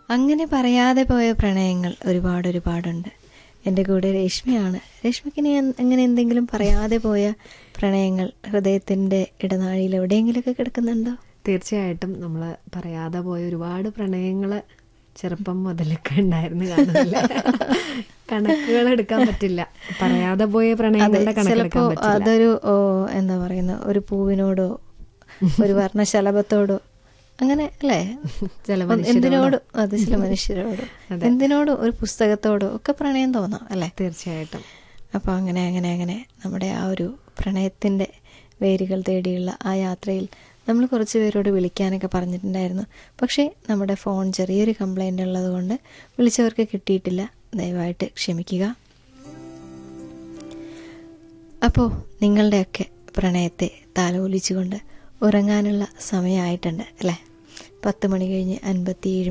അങ്ങനെ പറയാതെ പോയ പ്രണയങ്ങൾ ഒരുപാട് ഒരുപാടുണ്ട് എൻ്റെ കൂടെ രേഷ്മയാണ് രേഷ്മയ്ക്ക് ഇനി എൻ- അങ്ങനെ എന്തെങ്കിലും പറയാതെ പോയ പ്രണയങ്ങൾ ഹൃദയത്തിൻ്റെ ഇടനാഴിയിൽ എവിടെയെങ്കിലുമൊക്കെ കിടക്കുന്നുണ്ടോ തീർച്ചയായിട്ടും നമ്മൾ പറയാതെ പോയ ഒരുപാട് പ്രണയങ്ങള് ചെറുപ്പം മുതലൊക്കെ ഉണ്ടായിരുന്നു കാണുന്നില്ല കണക്കുകൾ എടുക്കാൻ പറ്റില്ല പറയാതെ പോയ അതെ പ്രണയങ്ങളുടെ ചിലപ്പോ കണക്കെടുക്കാൻ പറ്റില്ല അതൊരു ഓ, എന്താ പറയുന്ന ഒരു പൂവിനോടോ ഒരു വർണ്ണശലഭത്തോടോ അങ്ങനെ അല്ലേ ചില എന്തിനോടും അത് ചില മനുഷ്യരോടും എന്തിനോടും ഒരു പുസ്തകത്തോടോ ഒക്കെ പ്രണയം തോന്നാം അല്ലേ തീർച്ചയായിട്ടും അപ്പോൾ അങ്ങനെ അങ്ങനെ അങ്ങനെ നമ്മുടെ ആ ഒരു പ്രണയത്തിൻ്റെ വേരുകൾ തേടിയുള്ള ആ യാത്രയിൽ നമ്മൾ കുറച്ച് പേരോട് വിളിക്കാനൊക്കെ പറഞ്ഞിട്ടുണ്ടായിരുന്നു പക്ഷേ നമ്മുടെ ഫോൺ ചെറിയൊരു കംപ്ലൈൻ്റ് ഉള്ളത് കൊണ്ട് വിളിച്ചവർക്ക് കിട്ടിയിട്ടില്ല ദയവായിട്ട് ക്ഷമിക്കുക അപ്പോൾ നിങ്ങളുടെയൊക്കെ പ്രണയത്തെ താലോലിച്ചുകൊണ്ട് ഉറങ്ങാനുള്ള സമയമായിട്ടുണ്ട് അല്ലേ പത്ത് മണി കഴിഞ്ഞ് അൻപത്തിയേഴ്